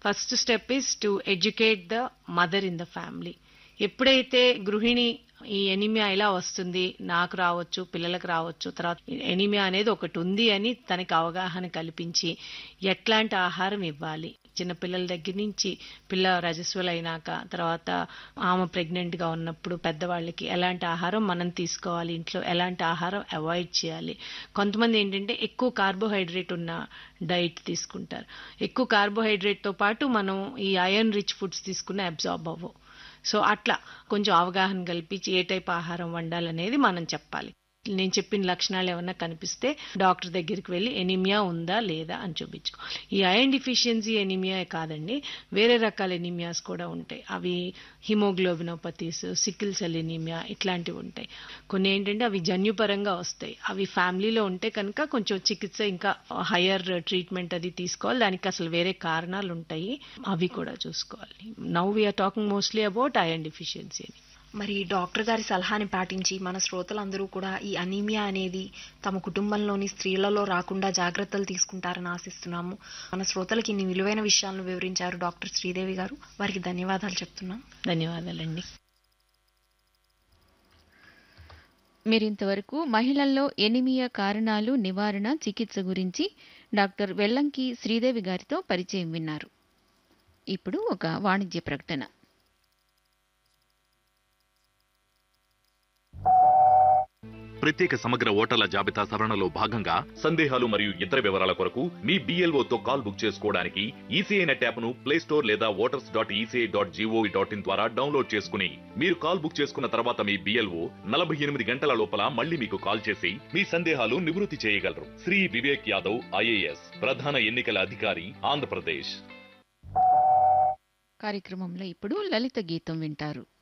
first step is to educate the mother in the family ఎప్పుడైతే గృహిణి ఈ anaemia ఎలా వస్తుంది నాకు రావచ్చు పిల్లలకు రావచ్చు తర్వాత ఎనిమియా అనేది ఒకటి ఉంది అని తనకి అవగాహన కల్పించి ఎట్లాంటి ఆహారం ఇవ్వాలి చిన్న పిల్లల దగ్గర నుంచి పిల్ల రజస్వలైనాక తర్వాత ఆమె ప్రెగ్నెంట్ గా ఉన్నప్పుడు పెద్దవాళ్ళకి ఎలాంటి ఆహారం మనం తీసుకోవాలి ఇంట్లో ఎలాంటి ఆహారం అవాయిడ్ చేయాలి కొంతమంది ఏంటంటే ఎక్కువ కార్బోహైడ్రేట్ ఉన్న డైట్ తీసుకుంటారు ఎక్కువ కార్బోహైడ్రేట్ తో పాటు మనం ఈ ఐరన్ రిచ్ ఫుడ్స్ తీసుకున్న అబ్జార్బ్ అవ్వవు సో అట్లా కొంచెం అవగాహన కల్పించి ఏ టైప్ ఆహారం వండాలనేది మనం చెప్పాలి నేను చెప్పిన లక్షణాలు ఏమన్నా కనిపిస్తే డాక్టర్ దగ్గరికి వెళ్ళి ఎనిమియా ఉందా లేదా అని చూపించుకోవాలి ఈ ఐరన్ డిఫిషియన్సీ ఎనిమియా కాదండి వేరే రకాల ఎనిమియాస్ కూడా ఉంటాయి అవి హిమోగ్లోబినోపతీస్ సికిల్ సెల్ ఎనిమియా ఇట్లాంటివి ఉంటాయి కొన్ని ఏంటంటే అవి జన్యుపరంగా వస్తాయి అవి ఫ్యామిలీలో ఉంటే కనుక కొంచెం చికిత్స ఇంకా హయ్యర్ ట్రీట్మెంట్ అది తీసుకోవాలి దానికి అసలు వేరే కారణాలు ఉంటాయి అవి కూడా చూసుకోవాలి now we are talking mostly about iron deficiency అని మరి డాక్టర్ గారి సలహాని పాటించి మన శ్రోతలందరూ కూడా ఈ అనీమియా అనేది తమ కుటుంబంలోని స్త్రీలలో రాకుండా జాగ్రత్తలు తీసుకుంటారని ఆశిస్తున్నాము మన శ్రోతలకి ఇన్ని విలువైన విషయాలను వివరించారు డాక్టర్ శ్రీదేవి గారు వారికి ధన్యవాదాలు చెప్తున్నాం ధన్యవాదాలండి మీరింతవరకు మహిళల్లో ఎనిమియా కారణాలు నివారణ చికిత్స గురించి డాక్టర్ వెల్లంకి శ్రీదేవి గారితో పరిచయం విన్నారు ఇప్పుడు ఒక వాణిజ్య ప్రకటన ప్రత్యేక సమగ్ర ఓటర్ల జాబితా సవరణలో భాగంగా సందేహాలు మరియు ఇతర వివరాల కొరకు మీ BLO తో కాల్ బుక్ చేసుకోవడానికి ఈసీఐ నెట్ యాప్ ను ప్లే స్టోర్ లేదా voters dot ECI dot G O V dot in ద్వారా డౌన్లోడ్ చేసుకుని మీరు కాల్ బుక్ చేసుకున్న తర్వాత మీ బిఎల్ఓ నలభై ఎనిమిది గంటల లోపల మళ్ళీ మీకు కాల్ చేసి మీ సందేహాలు నివృత్తి చేయగలరు శ్రీ వివేక్ యాదవ్ ఐఏఎస్ ప్రధాన ఎన్నికల అధికారి ఆంధ్రప్రదేశ్ కార్యక్రమంలో ఇప్పుడు లలిత గీతం వింటారు